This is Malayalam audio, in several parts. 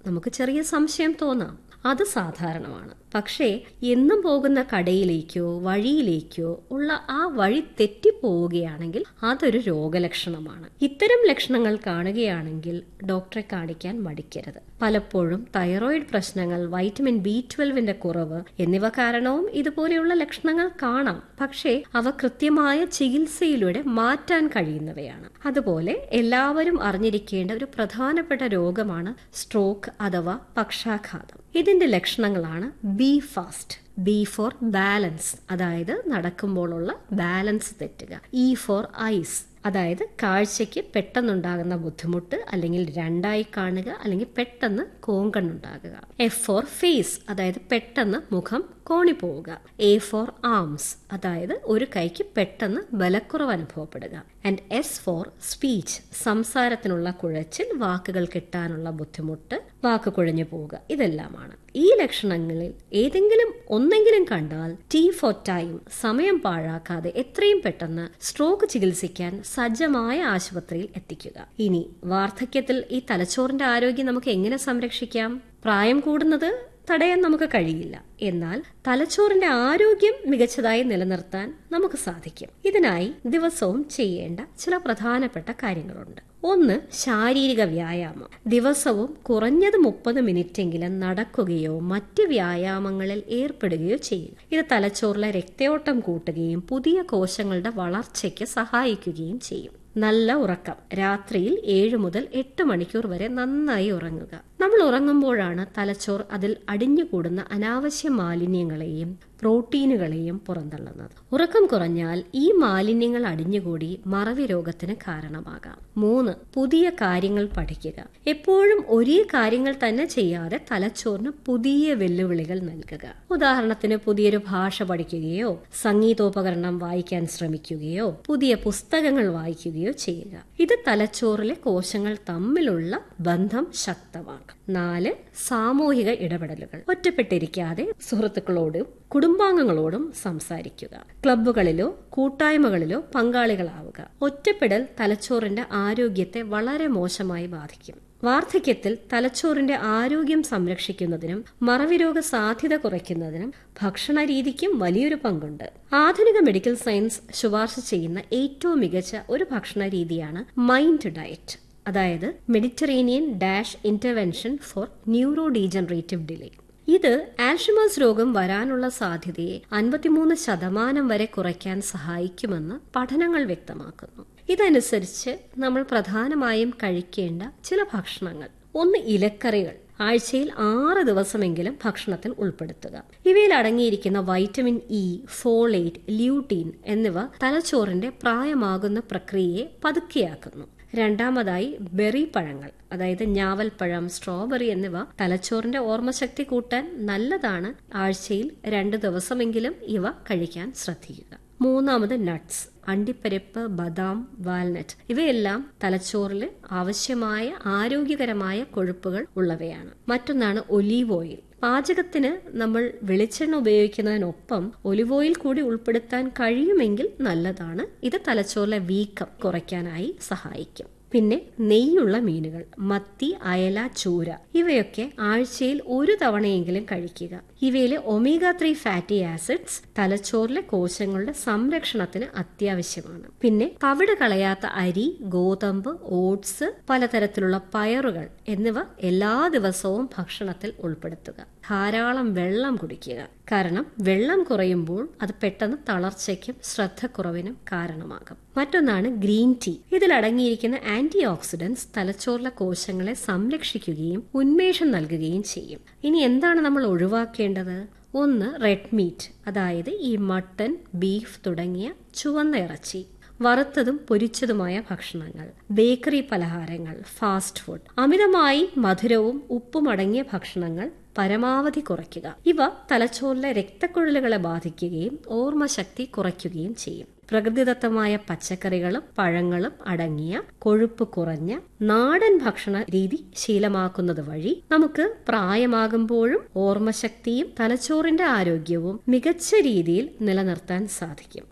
നമുക്ക് ചെറിയ സംശയം തോന്നാം അത് സാധാരണമാണ് പക്ഷേ എന്നും പോകുന്ന കടയിലേക്കോ വഴിയിലേക്കോ ഉള്ള ആ വഴി തെറ്റിപ്പോവുകയാണെങ്കിൽ അതൊരു രോഗലക്ഷണമാണ് ഇത്തരം ലക്ഷണങ്ങൾ കാണുകയാണെങ്കിൽ ഡോക്ടറെ കാണിക്കാൻ മടിക്കരുത് പലപ്പോഴും തൈറോയിഡ് പ്രശ്നങ്ങൾ വൈറ്റമിൻ ബി ട്വൽവിന്റെ കുറവ് എന്നിവ കാരണവും ഇതുപോലെയുള്ള ലക്ഷണങ്ങൾ കാണാം പക്ഷേ അവ കൃത്യമായ ചികിത്സയിലൂടെ മാറ്റാൻ കഴിയുന്നവയാണ് അതുപോലെ എല്ലാവരും അറിഞ്ഞിരിക്കേണ്ട ഒരു പ്രധാനപ്പെട്ട രോഗമാണ് സ്ട്രോക്ക് അഥവാ പക്ഷാഘാതം ഇതിന്റെ ലക്ഷണങ്ങളാണ് B fast B for balance അതായത് നടക്കുമ്പോഴുള്ള ബാലൻസ് തെറ്റുക ഇ ഫോർ ഐസ് അതായത് കാഴ്ചയ്ക്ക് പെട്ടെന്നുണ്ടാകുന്ന ബുദ്ധിമുട്ട് അല്ലെങ്കിൽ രണ്ടായി കാണുക അല്ലെങ്കിൽ പെട്ടെന്ന് കോങ്കണ്ണുണ്ടാകുക എഫ് ഫോർ ഫേസ് അതായത് പെട്ടെന്ന് മുഖം കോണിപ്പോവുക എ ഫോർ ആംസ് അതായത് ഒരു കൈക്ക് പെട്ടെന്ന് ബലക്കുറവ് അനുഭവപ്പെടുക ആൻഡ് എസ് ഫോർ സ്പീച്ച് സംസാരത്തിനുള്ള കുഴച്ചിൽ വാക്കുകൾ കിട്ടാനുള്ള ബുദ്ധിമുട്ട് വാക്ക് കുഴഞ്ഞു പോവുക ഇതെല്ലാമാണ് ഈ ലക്ഷണങ്ങളിൽ ഏതെങ്കിലും ഒന്നെങ്കിലും കണ്ടാൽ ടി ഫോർ ടൈം സമയം പാഴാക്കാതെ എത്രയും പെട്ടെന്ന് സ്ട്രോക്ക് ചികിത്സിക്കാൻ സജ്ജമായ ആശുപത്രിയിൽ എത്തിക്കുക ഇനി വാർദ്ധക്യത്തിൽ ഈ തലച്ചോറിന്റെ ആരോഗ്യം നമുക്ക് എങ്ങനെ സംരക്ഷിക്കാം പ്രായം കൂടുന്നത് തടയാൻ നമുക്ക് കഴിയില്ല എന്നാൽ തലച്ചോറിന്റെ ആരോഗ്യം മികച്ചതായി നിലനിർത്താൻ നമുക്ക് സാധിക്കും ഇതിനായി ദിവസവും ചെയ്യേണ്ട ചില പ്രധാനപ്പെട്ട കാര്യങ്ങളുണ്ട് ഒന്ന് ശാരീരിക വ്യായാമം ദിവസവും കുറഞ്ഞത് മുപ്പത് മിനിറ്റെങ്കിലും നടക്കുകയോ മറ്റ് വ്യായാമങ്ങളിൽ ഏർപ്പെടുകയോ ചെയ്യുക ഇത് തലച്ചോറിലെ രക്തയോട്ടം കൂട്ടുകയും പുതിയ കോശങ്ങളുടെ വളർച്ചയ്ക്ക് സഹായിക്കുകയും ചെയ്യും നല്ല ഉറക്കം രാത്രിയിൽ ഏഴ് മുതൽ എട്ട് മണിക്കൂർ വരെ നന്നായി ഉറങ്ങുക നമ്മൾ ഉറങ്ങുമ്പോഴാണ് തലച്ചോർ അതിൽ അടിഞ്ഞുകൂടുന്ന അനാവശ്യ മാലിന്യങ്ങളെയും പ്രോട്ടീനുകളെയും പുറന്തള്ളുന്നത് ഉറക്കം കുറഞ്ഞാൽ ഈ മാലിന്യങ്ങൾ അടിഞ്ഞുകൂടി മറവി രോഗത്തിന് കാരണമാകാം മൂന്ന് പുതിയ കാര്യങ്ങൾ പഠിക്കുക എപ്പോഴും ഒരേ കാര്യങ്ങൾ തന്നെ ചെയ്യാതെ തലച്ചോറിന് പുതിയ വെല്ലുവിളികൾ നൽകുക ഉദാഹരണത്തിന് പുതിയൊരു ഭാഷ പഠിക്കുകയോ സംഗീതോപകരണം വായിക്കാൻ ശ്രമിക്കുകയോ പുതിയ പുസ്തകങ്ങൾ വായിക്കുകയോ ചെയ്യുക ഇത് തലച്ചോറിലെ കോശങ്ങൾ തമ്മിലുള്ള ബന്ധം ശക്തമാക്കും നാല് സാമൂഹിക ഇടപെടലുകൾ ഒറ്റപ്പെട്ടിരിക്കാതെ സുഹൃത്തുക്കളോടും കുടുംബാംഗങ്ങളോടും സംസാരിക്കുക ക്ലബ്ബുകളിലോ കൂട്ടായ്മകളിലോ പങ്കാളികളാവുക ഒറ്റപ്പെടൽ തലച്ചോറിന്റെ ആരോഗ്യത്തെ വളരെ മോശമായി ബാധിക്കും വാർദ്ധക്യത്തിൽ തലച്ചോറിന്റെ ആരോഗ്യം സംരക്ഷിക്കുന്നതിനും മറവിരോഗ സാധ്യത കുറയ്ക്കുന്നതിനും ഭക്ഷണ രീതിക്കും വലിയൊരു പങ്കുണ്ട് ആധുനിക മെഡിക്കൽ സയൻസ് ശുപാർശ ചെയ്യുന്ന ഏറ്റവും മികച്ച ഒരു ഭക്ഷണ രീതിയാണ് മൈൻഡ് ഡയറ്റ് അതായത് Mediterranean DASH intervention for neurodegenerative delay ഇത് ആൽഷിമേഴ്സ് രോഗം വരാനുള്ള സാധ്യതയെ അൻപത്തിമൂന്ന് ശതമാനം വരെ കുറയ്ക്കാൻ സഹായിക്കുമെന്ന് പഠനങ്ങൾ വ്യക്തമാക്കുന്നു ഇതനുസരിച്ച് നമ്മൾ പ്രധാനമായും കഴിക്കേണ്ട ചില ഭക്ഷണങ്ങൾ ഒന്ന് ഇലക്കറികൾ ആഴ്ചയിൽ ആറ് ദിവസമെങ്കിലും ഭക്ഷണത്തിൽ ഉൾപ്പെടുത്തുക ഇവയിൽ അടങ്ങിയിരിക്കുന്ന വൈറ്റമിൻ ഇ ഫോളേറ്റ് ല്യൂട്ടീൻ എന്നിവ തലച്ചോറിന്റെ പ്രായമാകുന്ന പ്രക്രിയയെ പതുക്കെയാക്കുന്നു രണ്ടാമതായി ബെറി പഴങ്ങൾ അതായത് ഞാവൽപ്പഴം സ്ട്രോബെറി എന്നിവ തലച്ചോറിന്റെ ഓർമ്മശക്തി കൂട്ടാൻ നല്ലതാണ് ആഴ്ചയിൽ രണ്ട് ദിവസമെങ്കിലും ഇവ കഴിക്കാൻ ശ്രദ്ധിക്കുക മൂന്നാമത് നട്ട്സ് അണ്ടിപ്പരിപ്പ് ബദാം വാൽനട്ട് ഇവയെല്ലാം തലച്ചോറിൽ ആവശ്യമായ ആരോഗ്യകരമായ കൊഴുപ്പുകൾ ഉള്ളവയാണ് മറ്റൊന്നാണ് ഒലീവ് ഓയിൽ പാചകത്തിന് നമ്മൾ വെളിച്ചെണ്ണ ഉപയോഗിക്കുന്നതിനൊപ്പം ഒലിവ് ഓയിൽ കൂടി ഉൾപ്പെടുത്താൻ കഴിയുമെങ്കിൽ നല്ലതാണ് ഇത് തലച്ചോറിലെ വീക്കം കുറയ്ക്കാനായി സഹായിക്കും പിന്നെ നെയ്യുള്ള മീനുകൾ മത്തി അയല ചൂര ഇവയൊക്കെ ആഴ്ചയിൽ ഒരു തവണയെങ്കിലും കഴിക്കുക ഇവയിലെ ഒമേഗ ത്രീ ഫാറ്റി ആസിഡ്സ് തലച്ചോറിലെ കോശങ്ങളുടെ സംരക്ഷണത്തിന് അത്യാവശ്യമാണ് പിന്നെ തവിട് കളയാത്ത അരി ഗോതമ്പ് ഓട്സ് പലതരത്തിലുള്ള പയറുകൾ എന്നിവ എല്ലാ ദിവസവും ഭക്ഷണത്തിൽ ഉൾപ്പെടുത്തുക ധാരാളം വെള്ളം കുടിക്കുക കാരണം വെള്ളം കുറയുമ്പോൾ അത് പെട്ടെന്ന് തളർച്ചയ്ക്കും ശ്രദ്ധക്കുറവിനും കാരണമാകും മറ്റൊന്നാണ് ഗ്രീൻ ടീ ഇതിൽ അടങ്ങിയിരിക്കുന്ന ആന്റി ഓക്സിഡൻസ് തലച്ചോറിലെ കോശങ്ങളെ സംരക്ഷിക്കുകയും ഉന്മേഷം നൽകുകയും ചെയ്യും ഇനി എന്താണ് നമ്മൾ ഒഴിവാക്കേണ്ടത് ഒന്ന് റെഡ് മീറ്റ് അതായത് ഈ മട്ടൺ ബീഫ് തുടങ്ങിയ ചുവന്ന ഇറച്ചി വറുത്തതും പൊരിച്ചതുമായ ഭക്ഷണങ്ങൾ ബേക്കറി പലഹാരങ്ങൾ ഫാസ്റ്റ് ഫുഡ് അമിതമായി മധുരവും ഉപ്പും അടങ്ങിയ ഭക്ഷണങ്ങൾ പരമാവധി കുറയ്ക്കുക ഇവ തലച്ചോറിലെ രക്തക്കുഴലുകളെ ബാധിക്കുകയും ഓർമ്മശക്തി കുറയ്ക്കുകയും ചെയ്യും പ്രകൃതിദത്തമായ പച്ചക്കറികളും പഴങ്ങളും അടങ്ങിയ കൊഴുപ്പ് കുറഞ്ഞ നാടൻ ഭക്ഷണ രീതി ശീലമാക്കുന്നത് വഴി നമുക്ക് പ്രായമാകുമ്പോഴും ഓർമ്മശക്തിയും തലച്ചോറിന്റെ ആരോഗ്യവും മികച്ച രീതിയിൽ നിലനിർത്താൻ സാധിക്കും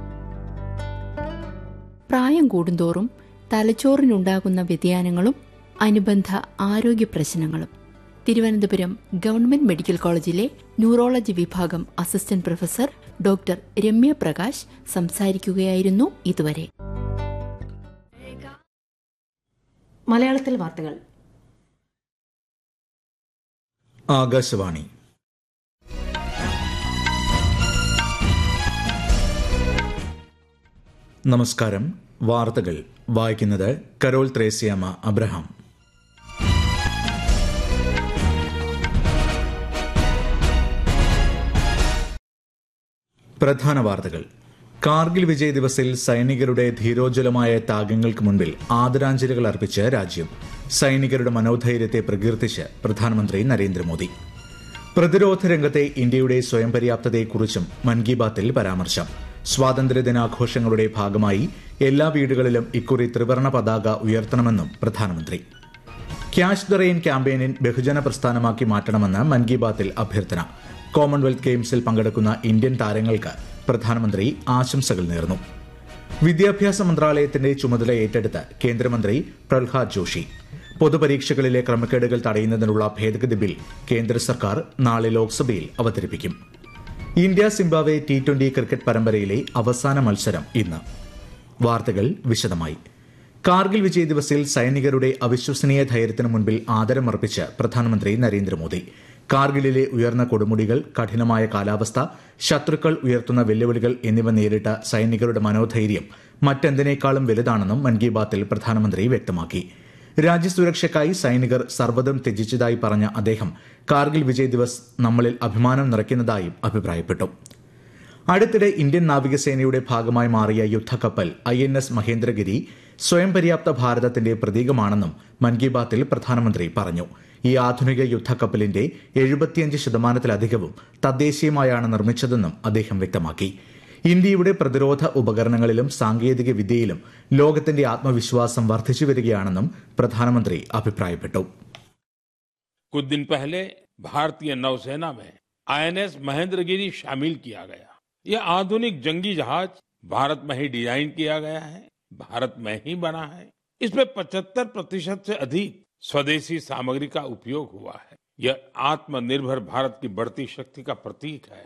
പ്രായം കൂടുന്തോറും തലച്ചോറിനുണ്ടാകുന്ന വ്യതിയാനങ്ങളും അനുബന്ധ ആരോഗ്യ പ്രശ്നങ്ങളും തിരുവനന്തപുരം ഗവൺമെന്റ് മെഡിക്കൽ കോളേജിലെ ന്യൂറോളജി വിഭാഗം assistant professor doctor Ramya Prakash സംസാരിക്കുകയായിരുന്നു ഇതുവരെ മലയാളത്തിൽ വാർത്തകൾ ആകാശവാണി നമസ്കാരം വാർത്തകൾ വായിക്കുന്നത് കരോൾ ത്രേസ്യാമ അബ്രഹാം പ്രധാന വാർത്തകൾ കാർഗിൽ വിജയ് ദിവസിൽ സൈനികരുടെ ധീരോജ്വലമായ ത്യാഗങ്ങൾക്ക് മുൻപിൽ ആദരാഞ്ജലികൾ അർപ്പിച്ച് രാജ്യം സൈനികരുടെ മനോധൈര്യത്തെ പ്രകീർത്തിച്ച് പ്രധാനമന്ത്രി നരേന്ദ്രമോദി പ്രതിരോധ രംഗത്തെ ഇന്ത്യയുടെ സ്വയം പര്യാപ്തതയെക്കുറിച്ചും മൻ കി ബാത്തിൽ പരാമർശം സ്വാതന്ത്ര്യദിനാഘോഷങ്ങളുടെ ഭാഗമായി എല്ലാ വീടുകളിലും ഇക്കുറി ത്രിവർണ പതാക ഉയർത്തണമെന്നും പ്രധാനമന്ത്രി ക്യാഷ് ദ റെയിൻ ക്യാമ്പയിനിൻ ബഹുജന പ്രസ്ഥാനമാക്കി മാറ്റണമെന്ന് മൻ കി ബാത്തിൽ അഭ്യർത്ഥന കോമൺവെൽത്ത് ഗെയിംസിൽ പങ്കെടുക്കുന്ന ഇന്ത്യൻ താരങ്ങൾക്ക് പ്രധാനമന്ത്രി ആശംസകൾ നേർന്നു വിദ്യാഭ്യാസ മന്ത്രാലയത്തിന്റെ ചുമതല ഏറ്റെടുത്ത് കേന്ദ്രമന്ത്രി പ്രഹ്ലാദ് ജോഷി പൊതുപരീക്ഷകളിലെ ക്രമക്കേടുകൾ തടയുന്നതിനുള്ള ഭേദഗതി ബിൽ കേന്ദ്ര സർക്കാർ നാളെ ലോക്സഭയിൽ അവതരിപ്പിക്കും India Zimbabwe T twenty cricket പരമ്പരയിലെ അവസാന മത്സരം ഇന്ന് വാർത്തകൾ വിശദമായി കാർഗിൽ വിജയ് ദിവസിൽ സൈനികരുടെ അവിശ്വസനീയ ധൈര്യത്തിന് മുൻപിൽ ആദരമർപ്പിച്ച് പ്രധാനമന്ത്രി നരേന്ദ്രമോദി കാർഗിലിലെ ഉയർന്ന കൊടുമുടികൾ കഠിനമായ കാലാവസ്ഥ ശത്രുക്കൾ ഉയർത്തുന്ന വെല്ലുവിളികൾ എന്നിവ നേരിട്ട സൈനികരുടെ മനോധൈര്യം മറ്റെന്തിനേക്കാളും വലുതാണെന്നും മൻ കി ബാത്തിൽ പ്രധാനമന്ത്രി വ്യക്തമാക്കി രാജ്യസുരക്ഷയ്ക്കായി സൈനികർ സർവ്വതും ത്യജിച്ചതായി പറഞ്ഞ അദ്ദേഹം കാർഗിൽ വിജയ് ദിവസ് നമ്മളിൽ അഭിമാനം നിറയ്ക്കുന്നതായും അഭിപ്രായപ്പെട്ടു അടുത്തിടെ ഇന്ത്യൻ നാവികസേനയുടെ ഭാഗമായി മാറിയ യുദ്ധക്കപ്പൽ ഐ എൻ എസ് മഹേന്ദ്രഗിരി സ്വയം പര്യാപ്ത ഭാരതത്തിന്റെ പ്രതീകമാണെന്നും മൻ കി ബാത്തിൽ പ്രധാനമന്ത്രി പറഞ്ഞു ഈ ആധുനിക യുദ്ധക്കപ്പലിന്റെ എഴുപത്തിയഞ്ച് ശതമാനത്തിലധികവും തദ്ദേശീയമായാണ് നിർമ്മിച്ചതെന്നും അദ്ദേഹം വ്യക്തമാക്കി ഇന്ത്യയുടെ പ്രതിരോധ ഉപകരണങ്ങളിലും സാങ്കേതിക വിദ്യയിലും ലോകത്തിന്റെ ആത്മവിശ്വാസം വർദ്ധിച്ചു വരികയാണെന്നും പ്രധാനമന്ത്രി അഭിപ്രായപ്പെട്ടു कुछ दिन पहले भारतीय नौसेना में आईएनएस महेंद्रगिरी शामिल किया गया यह आधुनिक जंगी जहाज भारत में ही डिजाइन किया गया है भारत में ही बना है इसमें 75 प्रतिशत से अधिक स्वदेशी सामग्री का उपयोग हुआ है यह आत्मनिर्भर भारत की बढ़ती शक्ति का प्रतीक है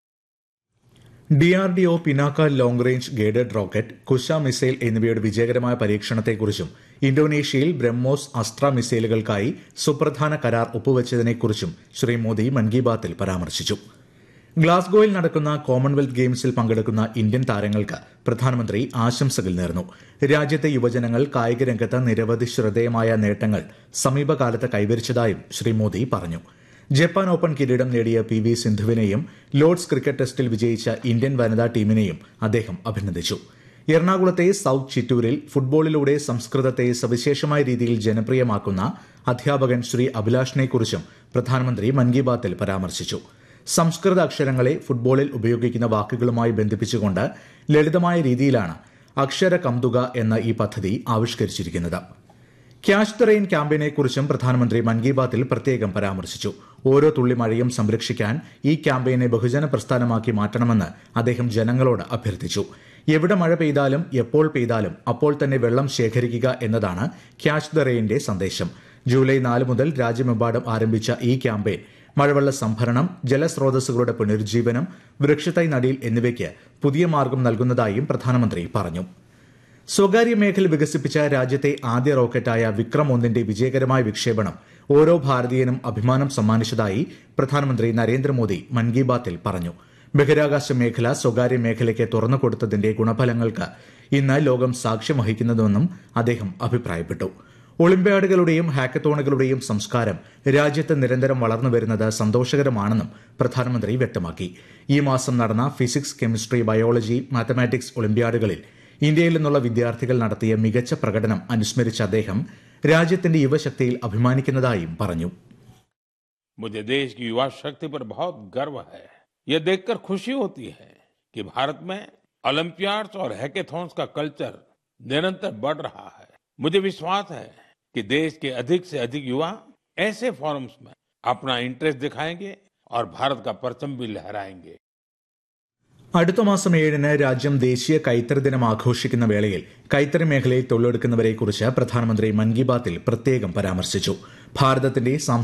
DRDO Pinaka long range guided rocket Kusha missile എന്നിവയുടെ വിജയകരമായ പരീക്ഷണത്തെക്കുറിച്ചും ഇന്തോനേഷ്യയിൽ ബ്രഹ്മോസ് അസ്ത്ര മിസൈലുകൾക്കായി സുപ്രധാന കരാർ ഒപ്പുവച്ചതിനെക്കുറിച്ചും ശ്രീ മോദി മൻ കി ബാത്തിൽ പരാമർശിച്ചു ഗ്ലാസ്ഗോയിൽ നടക്കുന്ന കോമൺവെൽത്ത് ഗെയിംസിൽ പങ്കെടുക്കുന്ന ഇന്ത്യൻ താരങ്ങൾക്ക് പ്രധാനമന്ത്രി ആശംസകൾ നേർന്നു രാജ്യത്തെ യുവജനങ്ങൾ കായിക രംഗത്ത് നിരവധി ശ്രദ്ധേയമായ നേട്ടങ്ങൾ സമീപകാലത്ത് കൈവരിച്ചതായും ശ്രീ മോദി പറഞ്ഞു ജപ്പാൻ ഓപ്പൺ കിരീടം നേടിയ പി വി സിന്ധുവിനെയും ലോർഡ്സ് ക്രിക്കറ്റ് ടെസ്റ്റിൽ വിജയിച്ച ഇന്ത്യൻ വനിതാ ടീമിനെയും അദ്ദേഹം അഭിനന്ദിച്ചു എറണാകുളത്തെ സൌത്ത് ചിറ്റൂരിൽ ഫുട്ബോളിലൂടെ സംസ്കൃതത്തെ സവിശേഷമായ രീതിയിൽ ജനപ്രിയമാക്കുന്ന അധ്യാപകൻ ശ്രീ അഭിലാഷിനെക്കുറിച്ചും പ്രധാനമന്ത്രി മൻ കി ബാത്തിൽ പരാമർശിച്ചു സംസ്കൃത അക്ഷരങ്ങളെ ഫുട്ബോളിൽ ഉപയോഗിക്കുന്ന വാക്കുകളുമായി ബന്ധിപ്പിച്ചുകൊണ്ട് ലളിതമായ രീതിയിലാണ് അക്ഷര കംതുക എന്ന ഈ പദ്ധതി ആവിഷ്കരിച്ചിരിക്കുന്നത് ക്യാഷ് ദ റെയിൻ ക്യാമ്പയിനെക്കുറിച്ചും പ്രധാനമന്ത്രി മൻ കി ബാത്തിൽ പ്രത്യേകം പരാമർശിച്ചു ഓരോ തുള്ളി മഴയും സംരക്ഷിക്കാൻ ഈ ക്യാമ്പയിനെ ബഹുജന പ്രസ്ഥാനമാക്കി മാറ്റണമെന്ന് അദ്ദേഹം ജനങ്ങളോട് അഭ്യർത്ഥിച്ചു എവിടെ മഴ പെയ്താലും എപ്പോൾ പെയ്താലും അപ്പോൾ തന്നെ വെള്ളം ശേഖരിക്കുക എന്നതാണ് ക്യാഷ് ദ റെയിന്റെ സന്ദേശം ജൂലൈ നാല് മുതൽ രാജ്യമെമ്പാടും ആരംഭിച്ച ഈ ക്യാമ്പയിൻ മഴവെള്ള സംഭരണം ജലസ്രോതസ്സുകളുടെ പുനരുജ്ജീവനം വൃക്ഷത്തൈ നടീൽ എന്നിവയ്ക്ക് പുതിയ മാർഗം നൽകുന്നതായും പ്രധാനമന്ത്രി പറഞ്ഞു സ്വകാര്യ മേഖല വികസിപ്പിച്ച രാജ്യത്തെ ആദ്യ റോക്കറ്റായ വിക്രം ഒന്നിന്റെ വിജയകരമായ വിക്ഷേപണം ഓരോ ഭാരതീയനും അഭിമാനം സമ്മാനിച്ചതായി പ്രധാനമന്ത്രി നരേന്ദ്രമോദി മൻ കി ബാത്തിൽ പറഞ്ഞു ബഹിരാകാശ മേഖല സ്വകാര്യ മേഖലയ്ക്ക് തുറന്നുകൊടുത്തതിന്റെ ഗുണഫലങ്ങൾക്ക് ഇന്ന് ലോകം സാക്ഷ്യം വഹിക്കുന്നതെന്നും അദ്ദേഹം അഭിപ്രായപ്പെട്ടു ഒളിമ്പ്യാഡുകളുടെയും ഹാക്കത്തോണുകളുടെയും സംസ്കാരം രാജ്യത്ത് നിരന്തരം വളർന്നു വരുന്നത് സന്തോഷകരമാണെന്നും പ്രധാനമന്ത്രി വ്യക്തമാക്കി ഈ മാസം നടന്ന ഫിസിക്സ് കെമിസ്ട്രി ബയോളജി മാത്തമാറ്റിക്സ് ഒളിമ്പ്യാഡുകളിൽ ഇന്ത്യയിൽ നിന്നുള്ള വിദ്യാർത്ഥികൾ നടത്തിയ മികച്ച പ്രകടനം അനുസ്മരിച്ച അദ്ദേഹം രാജ്യത്തിന്റെ യുവശക്തിയിൽ അഭിമാനിക്കുന്നതായും പറഞ്ഞു मुझे देश की युवा शक्ति पर बहुत गर्व है यह देखकर खुशी होती है कि भारत में ओलंपियाड्स और हैकेथॉन्स का कल्चर निरंतर बढ़ रहा है मुझे विश्वास है कि देश के अधिक से अधिक युवा ऐसे फोरम्स में अपना इंटरेस्ट दिखाएंगे और भारत का परचम भी लहराएंगे അടുത്ത മാസം ഏഴിന് രാജ്യം ദേശീയ കൈത്തറി ദിനം ആഘോഷിക്കുന്ന വേളയിൽ കൈത്തറി മേഖലയിൽ തൊഴിലെടുക്കുന്നവരെക്കുറിച്ച് പ്രധാനമന്ത്രി മൻ കി ബാത്തിൽ പ്രത്യേകം പരാമർശിച്ചു ഭാരതത്തിന്റെ